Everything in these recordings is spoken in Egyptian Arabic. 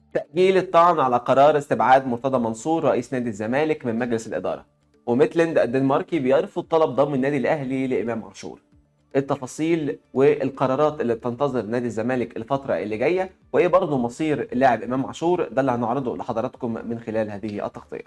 تأجيل الطعن على قرار استبعاد مرتضى منصور رئيس نادي الزمالك من مجلس الإدارة وميتلند الدنماركي بيرفض طلب ضم النادي الأهلي لإمام عاشور التفاصيل والقرارات اللي بتنتظر نادي الزمالك الفترة اللي جاية وإيه برضه مصير اللاعب إمام عاشور ده اللي هنعرضه لحضراتكم من خلال هذه التغطية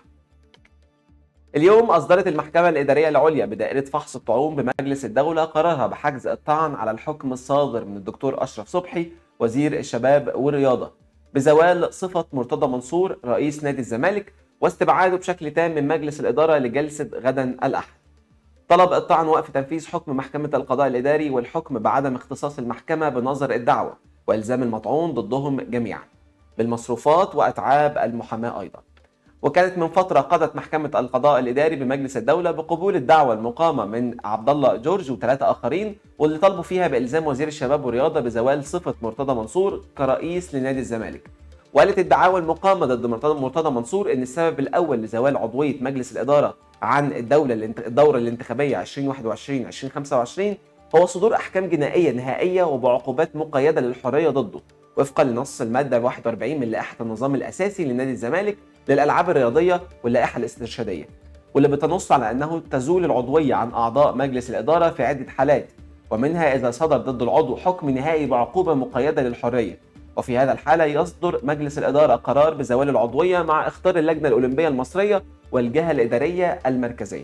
اليوم أصدرت المحكمة الإدارية العليا بدائرة فحص الطعون بمجلس الدولة قرارها بحجز الطعن على الحكم الصادر من الدكتور أشرف صبحي وزير الشباب والرياضة بزوال صفة مرتضى منصور رئيس نادي الزمالك واستبعاده بشكل تام من مجلس الإدارة لجلسة غدا الأحد طلب الطعن وقف تنفيذ حكم محكمة القضاء الإداري والحكم بعدم اختصاص المحكمة بنظر الدعوة وإلزام المطعون ضدهم جميعا بالمصروفات وأتعاب المحاماة أيضا وكانت من فترة قضت محكمة القضاء الإداري بمجلس الدولة بقبول الدعوة المقامة من عبد الله جورج وثلاثة آخرين واللي طلبوا فيها بإلزام وزير الشباب والرياضة بزوال صفة مرتضى منصور كرئيس لنادي الزمالك. وقالت الدعاوى المقامة ضد مرتضى منصور إن السبب الأول لزوال عضوية مجلس الإدارة عن الدولة الدورة الانتخابية 2021 2025 هو صدور أحكام جنائية نهائية وبعقوبات مقيدة للحرية ضده وفقا لنص المادة 41 من لائحة النظام الأساسي لنادي الزمالك للألعاب الرياضية واللائحة الاسترشادية واللي بتنص على أنه تزول العضوية عن أعضاء مجلس الإدارة في عدة حالات ومنها إذا صدر ضد العضو حكم نهائي بعقوبة مقيدة للحرية وفي هذا الحالة يصدر مجلس الإدارة قرار بزوال العضوية مع اختار اللجنة الأولمبية المصرية والجهة الإدارية المركزية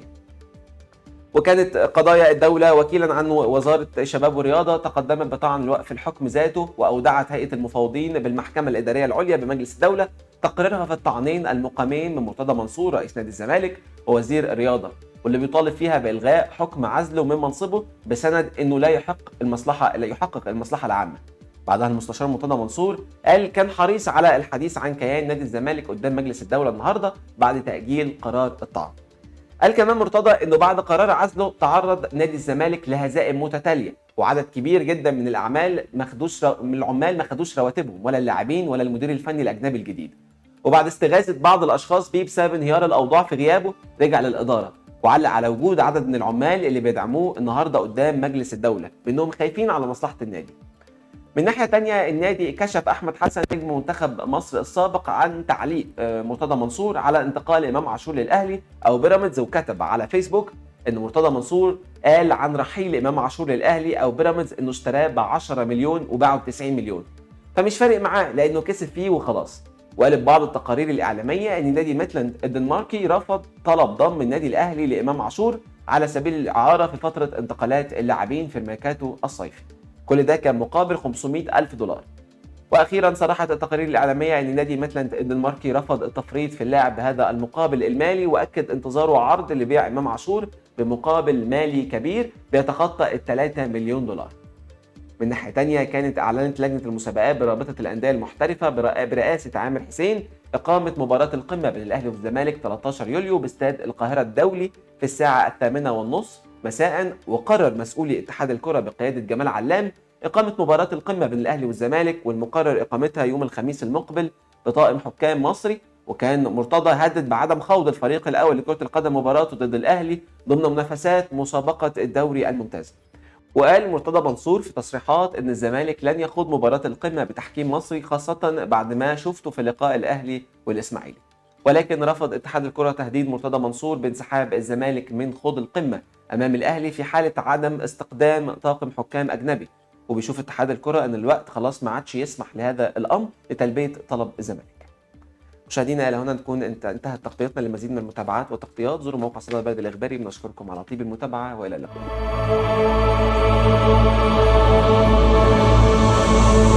وكانت قضايا الدولة وكيلا عن وزارة الشباب والرياضة تقدمت بطعن الوقف الحكم ذاته وأودعت هيئة المفوضين بالمحكمة الإدارية العليا بمجلس الدولة تقريرها في الطعنين المقامين من مرتضى منصور رئيس نادي الزمالك ووزير الرياضة واللي بيطالب فيها بإلغاء حكم عزله من منصبه بسند إنه لا يحق المصلحة لا يحقق المصلحة العامة بعدها المستشار مرتضى منصور قال كان حريص على الحديث عن كيان نادي الزمالك قدام مجلس الدولة النهارده بعد تأجيل قرار الطعن قال كمان مرتضى انه بعد قرار عزله تعرض نادي الزمالك لهزائم متتاليه وعدد كبير جدا من الاعمال ما خدوش من العمال ما خدوش رواتبهم ولا اللاعبين ولا المدير الفني الاجنبي الجديد وبعد استغاثه بعض الاشخاص بيه بسبب انهيار الاوضاع في غيابه رجع للاداره وعلق على وجود عدد من العمال اللي بيدعموه النهارده قدام مجلس الدوله بانهم خايفين على مصلحه النادي من ناحية تانية النادي كشف أحمد حسن نجم منتخب مصر السابق عن تعليق مرتضى منصور على انتقال إمام عاشور للأهلي أو بيراميدز وكتب على فيسبوك إن مرتضى منصور قال عن رحيل إمام عاشور للأهلي أو بيراميدز إنه اشتراه ب 10 مليون وباعه ب 90 مليون فمش فارق معاه لأنه كسب فيه وخلاص وقالت بعض التقارير الإعلامية إن نادي ميتلاند الدنماركي رفض طلب ضم النادي الأهلي لإمام عاشور على سبيل الإعارة في فترة انتقالات اللاعبين في الميركاتو الصيفي كل ده كان مقابل 500 ألف دولار واخيرا صرحت التقارير الاعلاميه ان نادي ميتلاند الدنماركي رفض التفريط في اللاعب بهذا المقابل المالي واكد انتظاره عرض لبيع امام عاشور بمقابل مالي كبير بيتخطى ال 3 مليون دولار. من ناحيه تانية كانت اعلنت لجنه المسابقات برابطه الانديه المحترفه برئاسه عامر حسين اقامه مباراه القمه بين الاهلي والزمالك 13 يوليو باستاد القاهره الدولي في الساعه الثامنه والنصف مساء وقرر مسؤولي اتحاد الكره بقياده جمال علام إقامة مباراة القمة بين الأهلي والزمالك والمقرر إقامتها يوم الخميس المقبل بطاقم حكام مصري وكان مرتضى هدد بعدم خوض الفريق الأول لكرة القدم مباراته ضد الأهلي ضمن منافسات مسابقة الدوري الممتاز. وقال مرتضى منصور في تصريحات ان الزمالك لن يخوض مباراه القمه بتحكيم مصري خاصه بعد ما شفته في لقاء الاهلي والاسماعيلي ولكن رفض اتحاد الكره تهديد مرتضى منصور بانسحاب الزمالك من خوض القمه امام الاهلي في حاله عدم استقدام طاقم حكام اجنبي وبيشوف اتحاد الكره ان الوقت خلاص ما عادش يسمح لهذا الامر لتلبيه طلب الزمالك مشاهدينا الى هنا نكون انت انتهت تغطيتنا لمزيد من المتابعات والتغطيات زوروا موقع صدى البلد الاخباري بنشكركم على طيب المتابعه والى اللقاء